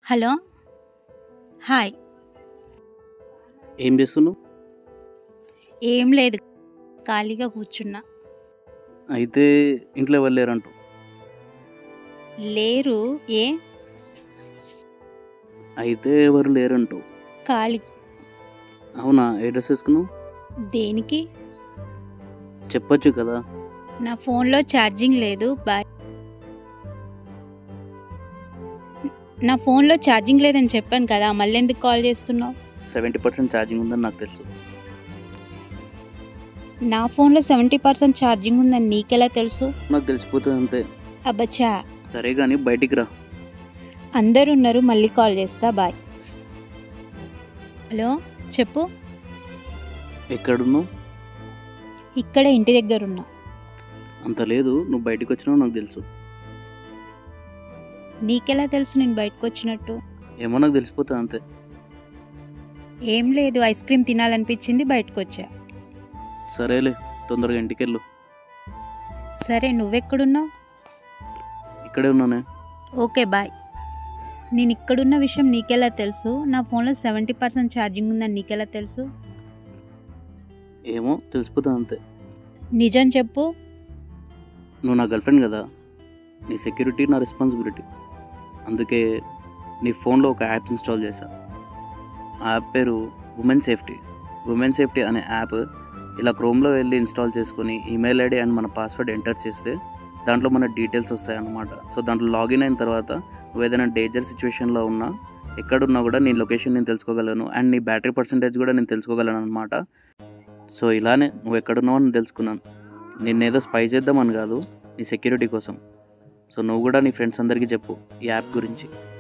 hello hi ఏం చేస్తున్నావు ఏం లేదు ఖాళీగా కూర్చున్నా అయితే ఇంట్లో ఎవరు లేరంటావు లేరు ఏ అయితే ఎవరు లేరంటావు ఖాళీ అవునా ఏ డ్రెస్ వేసుకున్నావు దేనికి చెప్పొచ్చు కదా నా ఫోన్లో ఛార్జింగ్ లేదు బాయ్ నా ఫోన్లో ఛార్జింగ్ లేదని చెప్పాను కదా మళ్ళీ ఎందుకు కాల్ చేస్తున్నావు సెవెంటీ పర్సెంట్ ఛార్జింగ్ ఉందని నాకు తెలుసు నా ఫోన్లో సెవెంటీ పర్సెంట్ ఛార్జింగ్ ఉందని నీకెలా తెలుసు నాకు తెలిసిపోతుంది అంతే అబ్బచ్చా సరే కానీ బయటికి రా అందరు ఉన్నారు మళ్ళీ కాల్ చేస్తా బాయ్ హలో చెప్పు ఎక్కడున్నావు ఇక్కడే ఇంటి దగ్గర ఉన్నా అంత లేదు నువ్వు బయటికి వచ్చినావు నాకు తెలుసు నీకెలా తెలుసు నేను బయటకు వచ్చినట్టు ఏమో నాకు తెలిసిపోతుంది అంతే ఏం లేదు ఐస్ క్రీమ్ తినాలనిపించింది బయటకు వచ్చా సరేలే తొందరగా ఇంటికి వెళ్ళు సరే నువ్వెక్కడున్నావు ఇక్కడే ఉన్నానే ఓకే బాయ్ నేను ఇక్కడున్న విషయం నీకెలా తెలుసు నా ఫోన్లో సెవెంటీ పర్సెంట్ ఛార్జింగ్ ఉందని నీకెలా తెలుసు ఏమో తెలిసిపోతుంది అంతే నిజం చెప్పు నువ్వు నా గర్ల్ఫ్రెండ్ కదా నీ సెక్యూరిటీ నా రెస్పాన్సిబిలిటీ అందుకే నీ ఫోన్లో ఒక యాప్ ఇన్స్టాల్ చేశా ఆ యాప్ పేరు ఉమెన్ సేఫ్టీ ఉమెన్ సేఫ్టీ అనే యాప్ ఇలా క్రోమ్లో వెళ్ళి ఇన్స్టాల్ చేసుకొని ఈమెయిల్ ఐడి అండ్ మన పాస్వర్డ్ ఎంటర్ చేస్తే దాంట్లో మన డీటెయిల్స్ వస్తాయి అన్నమాట సో దాంట్లో లాగిన్ అయిన తర్వాత నువ్వు ఏదైనా డేంజర్ సిచ్యువేషన్లో ఉన్నా ఎక్కడున్నా కూడా నీ లొకేషన్ నేను తెలుసుకోగలను అండ్ నీ బ్యాటరీ పర్సంటేజ్ కూడా నేను తెలుసుకోగలను అనమాట సో ఇలానే నువ్వు ఎక్కడున్నావు అని తెలుసుకున్నాను నిన్నేదో స్పై చేద్దామని కాదు నీ సెక్యూరిటీ కోసం సో నువ్వు కూడా నీ ఫ్రెండ్స్ అందరికీ చెప్పు ఈ యాప్ గురించి